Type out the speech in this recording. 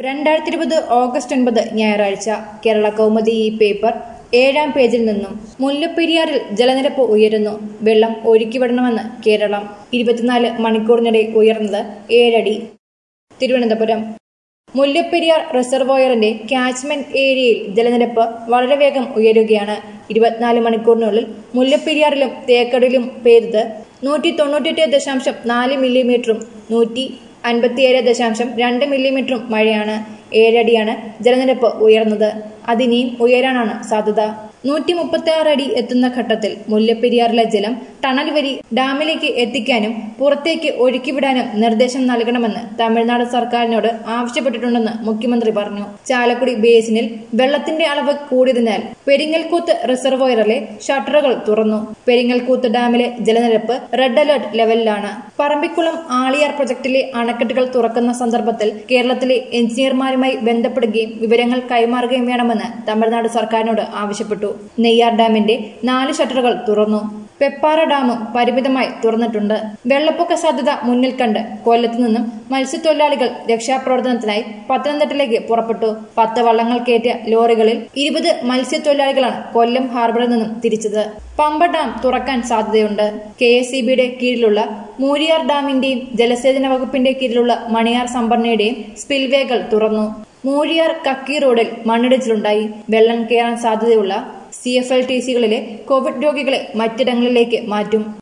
രണ്ടായിരത്തി ഇരുപത് ഓഗസ്റ്റ് ഒൻപത് ഞായറാഴ്ച കേരള കൗമുദി ഈ പേപ്പർ ഏഴാം പേജിൽ നിന്നും മുല്ലപ്പെരിയാറിൽ ജലനിരപ്പ് ഉയരുന്നു വെള്ളം ഒഴുക്കിവിടണമെന്ന് കേരളം ഇരുപത്തിനാല് മണിക്കൂറിനിടെ ഉയർന്നത് ഏഴടി തിരുവനന്തപുരം മുല്ലപ്പെരിയാർ റിസർവോയറിന്റെ കാച്ച്മെന്റ് ഏരിയയിൽ ജലനിരപ്പ് വളരെ വേഗം ഉയരുകയാണ് ഇരുപത്തിനാല് മണിക്കൂറിനുള്ളിൽ മുല്ലപ്പെരിയാറിലും തേക്കടിലും പെയ്തത് നൂറ്റി തൊണ്ണൂറ്റെട്ട് ദശാംശം നാല് മില്ലിമീറ്ററും നൂറ്റി അൻപത്തിയേഴ് ദശാംശം രണ്ട് മില്ലിമീറ്ററും മഴയാണ് ഏഴടിയാണ് ജലനിരപ്പ് ഉയർന്നത് അതിനിയും ഉയരാനാണ് സാധ്യത നൂറ്റി മുപ്പത്തി ആറ് അടി എത്തുന്ന ഘട്ടത്തിൽ മുല്ലപ്പെരിയാറിലെ ജലം ടണൽ വഴി ഡാമിലേക്ക് എത്തിക്കാനും പുറത്തേക്ക് ഒഴുക്കിവിടാനും നിർദ്ദേശം നൽകണമെന്ന് തമിഴ്നാട് സർക്കാരിനോട് ആവശ്യപ്പെട്ടിട്ടുണ്ടെന്ന് മുഖ്യമന്ത്രി പറഞ്ഞു ചാലക്കുടി ബേസിനിൽ വെള്ളത്തിന്റെ അളവ് കൂടിയതിനാൽ പെരിങ്ങൽകൂത്ത് റിസർവോയറിലെ ഷട്ടറുകൾ തുറന്നു പെരിങ്ങൽകൂത്ത് ഡാമിലെ ജലനിരപ്പ് റെഡ് അലർട്ട് ലെവലിലാണ് പറമ്പിക്കുളം ആളിയാർ പ്രൊജക്ടിലെ അണക്കെട്ടുകൾ തുറക്കുന്ന സന്ദർഭത്തിൽ കേരളത്തിലെ എഞ്ചിനീയർമാരുമായി ബന്ധപ്പെടുകയും വിവരങ്ങൾ കൈമാറുകയും വേണമെന്ന് തമിഴ്നാട് സർക്കാരിനോട് ആവശ്യപ്പെട്ടു നെയ്യാർ ഡാമിന്റെ നാല് ഷട്ടറുകൾ തുറന്നു പെപ്പാറ ഡാമും പരിമിതമായി തുറന്നിട്ടുണ്ട് വെള്ളപ്പൊക്ക സാധ്യത മുന്നിൽ കണ്ട് കൊല്ലത്തു നിന്നും മത്സ്യത്തൊഴിലാളികൾ രക്ഷാപ്രവർത്തനത്തിനായി പത്തനംതിട്ടയിലേക്ക് പുറപ്പെട്ടു പത്ത് വള്ളങ്ങൾ കയറ്റിയ ലോറികളിൽ ഇരുപത് മത്സ്യത്തൊഴിലാളികളാണ് കൊല്ലം ഹാർബറിൽ നിന്നും തിരിച്ചത് പമ്പ ഡാം തുറക്കാൻ സാധ്യതയുണ്ട് കെ എസ് ഇ ബിയുടെ കീഴിലുള്ള മൂരിയാർ ഡാമിന്റെയും ജലസേചന വകുപ്പിന്റെ കീഴിലുള്ള മണിയാർ സംഭരണിയുടെയും സ്പിൽവേകൾ തുറന്നു മൂഴിയാർ കക്കി റോഡിൽ മണ്ണിടിച്ചിലുണ്ടായി വെള്ളം കയറാൻ സാധ്യതയുള്ള സി എഫ് എൽ ടി സികളിലെ കോവിഡ് രോഗികളെ മറ്റിടങ്ങളിലേക്ക് മാറ്റും